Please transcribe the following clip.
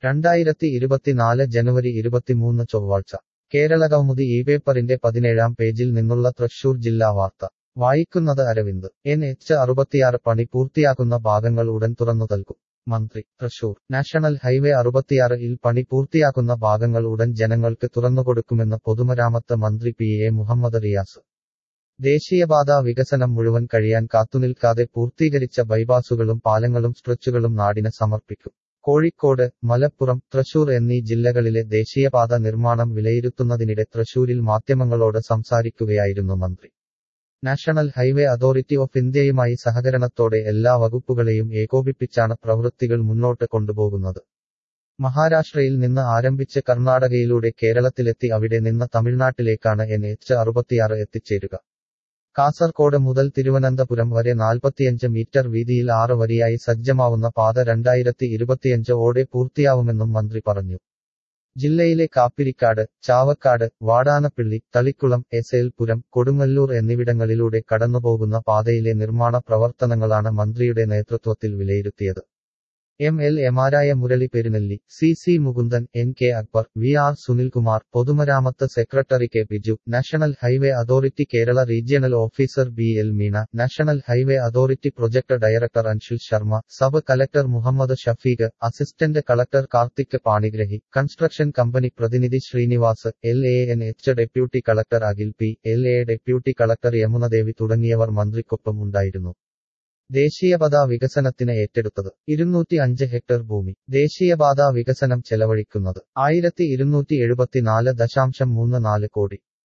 രണ്ടായിരത്തി ഇരുപത്തിനാല് ജനുവരി ഇരുപത്തിമൂന്ന് ചൊവ്വാഴ്ച കേരളകൗമുദി ഈ പേപ്പറിന്റെ പതിനേഴാം പേജിൽ നിന്നുള്ള തൃശൂർ ജില്ലാ വാർത്ത വായിക്കുന്നത് അരവിന്ദ് എൻ എച്ച് അറുപത്തിയാറ് പണി പൂർത്തിയാക്കുന്ന ഭാഗങ്ങൾ ഉടൻ തുറന്നു നൽകും മന്ത്രി തൃശൂർ നാഷണൽ ഹൈവേ അറുപത്തിയാറ് ഇൽ പണി പൂർത്തിയാക്കുന്ന ഭാഗങ്ങൾ ഉടൻ ജനങ്ങൾക്ക് തുറന്നുകൊടുക്കുമെന്ന് പൊതുമരാമത്ത് മന്ത്രി പി എ മുഹമ്മദ് റിയാസ് ദേശീയപാത വികസനം മുഴുവൻ കഴിയാൻ കാത്തുനിൽക്കാതെ പൂർത്തീകരിച്ച ബൈപാസുകളും പാലങ്ങളും സ്ട്രെച്ചുകളും നാടിന് സമർപ്പിക്കും കോഴിക്കോട് മലപ്പുറം തൃശൂർ എന്നീ ജില്ലകളിലെ ദേശീയപാത നിർമ്മാണം വിലയിരുത്തുന്നതിനിടെ തൃശൂരിൽ മാധ്യമങ്ങളോട് സംസാരിക്കുകയായിരുന്നു മന്ത്രി നാഷണൽ ഹൈവേ അതോറിറ്റി ഓഫ് ഇന്ത്യയുമായി സഹകരണത്തോടെ എല്ലാ വകുപ്പുകളെയും ഏകോപിപ്പിച്ചാണ് പ്രവൃത്തികൾ മുന്നോട്ട് കൊണ്ടുപോകുന്നത് മഹാരാഷ്ട്രയിൽ നിന്ന് ആരംഭിച്ച് കർണാടകയിലൂടെ കേരളത്തിലെത്തി അവിടെ നിന്ന് തമിഴ്നാട്ടിലേക്കാണ് എൻ എച്ച് അറുപത്തിയാറ് എത്തിച്ചേരുക കാസർകോട് മുതൽ തിരുവനന്തപുരം വരെ നാൽപ്പത്തിയഞ്ച് മീറ്റർ വീതിയിൽ ആറ് വരിയായി സജ്ജമാവുന്ന പാത രണ്ടായിരത്തി ഇരുപത്തിയഞ്ച് ഓടെ പൂർത്തിയാവുമെന്നും മന്ത്രി പറഞ്ഞു ജില്ലയിലെ കാപ്പിരിക്കാട് ചാവക്കാട് വാടാനപ്പിള്ളി തളിക്കുളം എസ് എൽ പുരം കൊടുങ്ങല്ലൂർ എന്നിവിടങ്ങളിലൂടെ കടന്നുപോകുന്ന പാതയിലെ നിർമ്മാണ പ്രവർത്തനങ്ങളാണ് മന്ത്രിയുടെ നേതൃത്വത്തിൽ വിലയിരുത്തിയത് എം എൽ എമാരായ Murali Perunelli C C Mukundan N K Akbar V R Sunilkumar പൊതുമരാമത്ത് secretary K Biju national highway authority Kerala regional officer B L Meena national highway authority project director Anshul Sharma sub collector Muhammad Shafeeq assistant collector Karthik Panigrahi construction company പ്രതിനിധി Srinivas L A N H deputy collector Akhil P L A deputy collector Yamunadevi തുടങ്ങിയവർ മന്ത്രിക്കൊപ്പം ഉണ്ടായിരുന്നു ദേശീയപാത വികസനത്തിന് ഏറ്റെടുത്തത് ഇരുന്നൂറ്റി അഞ്ച് hectare ഭൂമി ദേശീയപാത വികസനം ചെലവഴിക്കുന്നത് ആയിരത്തി ഇരുന്നൂറ്റി എഴുപത്തിനാല് ദശാംശം മൂന്ന് നാല് കോടി